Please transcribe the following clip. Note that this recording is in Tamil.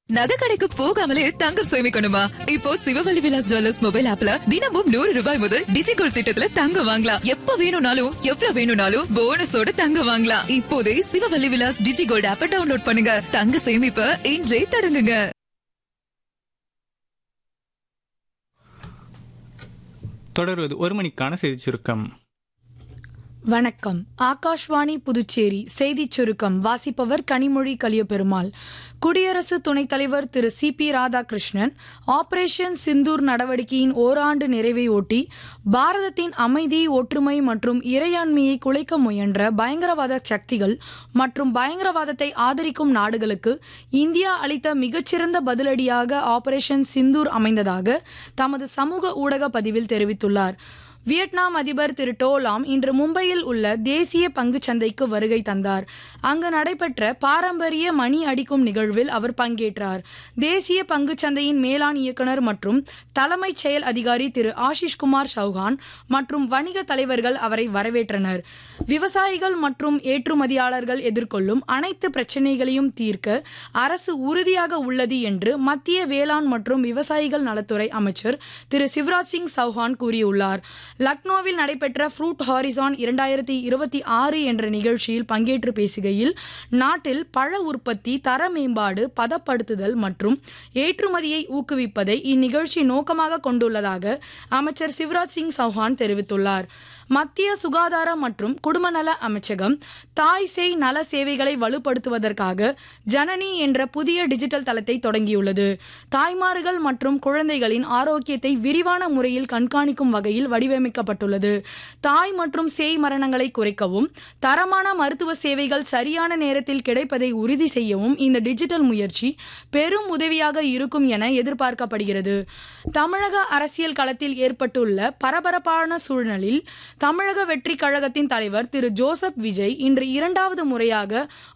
நகை கடைக்கு போகாமலே தங்கம் சேமிக்கணுமா இப்போ சிவவழி விலாஸ் ஜுவல்லர்ஸ் மொபைல் ஆப்ல தினமும் நூறு ரூபாய் முதல் டிஜிகோல்ட் திட்டத்துல தங்கம் வாங்கலாம் எப்ப வேணும்னாலும் எவ்வளவு வேணும்னாலும் போனஸோட தங்கம் வாங்கலாம் இப்போதே சிவவழி விலாஸ் டிஜிகோல்ட் ஆப்ப டவுன்லோட் பண்ணுங்க தங்க சேமிப்ப இன்றே தொடங்குங்க தொடர்வது ஒரு மணிக்கான செய்தி சுருக்கம் வணக்கம் ஆகாஷ்வாணி புதுச்சேரி செய்திச் சுருக்கம் வாசிப்பவர் கனிமொழி கலியபெருமாள் குடியரசு துணைத் தலைவர் Thiru C P Radhakrishnan operation Sindoor நடவடிக்கையின் ஓராண்டு நிறைவை ஒட்டி பாரதத்தின் அமைதி ஒற்றுமை மற்றும் இறையாண்மையை குலைக்க முயன்ற பயங்கரவாத சக்திகள் மற்றும் பயங்கரவாதத்தை ஆதரிக்கும் நாடுகளுக்கு இந்தியா அளித்த மிகச்சிறந்த பதிலடியாக ஆபரேஷன் சிந்தூர் அமைந்ததாக தமது சமூக ஊடக பதிவில் தெரிவித்துள்ளார் வியட்நாம் அதிபர் திரு டோலாம் இன்று மும்பையில் உள்ள தேசிய பங்குச் சந்தைக்கு வருகை தந்தார் அங்கு நடைபெற்ற பாரம்பரிய மணி அடிக்கும் நிகழ்வில் அவர் பங்கேற்றார் தேசிய பங்குச் சந்தையின் மேலாண் இயக்குனர் மற்றும் தலைமைச் செயல் அதிகாரி திரு ஆஷிஷ் குமார் சௌஹான் மற்றும் வணிக தலைவர்கள் அவரை வரவேற்றனர் விவசாயிகள் மற்றும் ஏற்றுமதியாளர்கள் எதிர்கொள்ளும் அனைத்து பிரச்சினைகளையும் தீர்க்க அரசு உறுதியாக உள்ளது என்று மத்திய வேளாண் மற்றும் விவசாயிகள் நலத்துறை அமைச்சர் திரு சிவராஜ் சிங் சௌஹான் கூறியுள்ளார் லக்னோவில் நடைபெற்ற ஃப்ரூட் ஹாரிசான் இரண்டாயிரத்தி இருபத்தி ஆறு என்ற நிகழ்ச்சியில் பங்கேற்று பேசுகையில் நாட்டில் பழ உற்பத்தி தர மேம்பாடு பதப்படுத்துதல் மற்றும் ஏற்றுமதியை ஊக்குவிப்பதை இந்நிகழ்ச்சி நோக்கமாக கொண்டுள்ளதாக அமைச்சர் சிவராஜ் சிங் சௌஹான் தெரிவித்துள்ளார் மத்திய சுகாதார மற்றும் குடும்பநல அமைச்சகம் தாய் சேய் நல சேவைகளை வலுப்படுத்துவதற்காக ஜனனி என்ற புதிய டிஜிட்டல் தளத்தை தொடங்கியுள்ளது தாய்மார்கள் மற்றும் குழந்தைகளின் ஆரோக்கியத்தை விரிவான முறையில் கண்காணிக்கும் வகையில் வடிவமைக்கப்பட்டுள்ளது தாய் மற்றும் சேய் மரணங்களை குறைக்கவும் தரமான மருத்துவ சேவைகள் சரியான நேரத்தில் கிடைப்பதை உறுதி செய்யவும் இந்த டிஜிட்டல் முயற்சி பெரும் உதவியாக இருக்கும் என எதிர்பார்க்கப்படுகிறது தமிழக அரசியல் களத்தில் ஏற்பட்டுள்ள பரபரப்பான சூழலில் தமிழக வெற்றி கழகத்தின் தலைவர் திரு ஜோசப் விஜய் இன்று இரண்டாவது முறையாக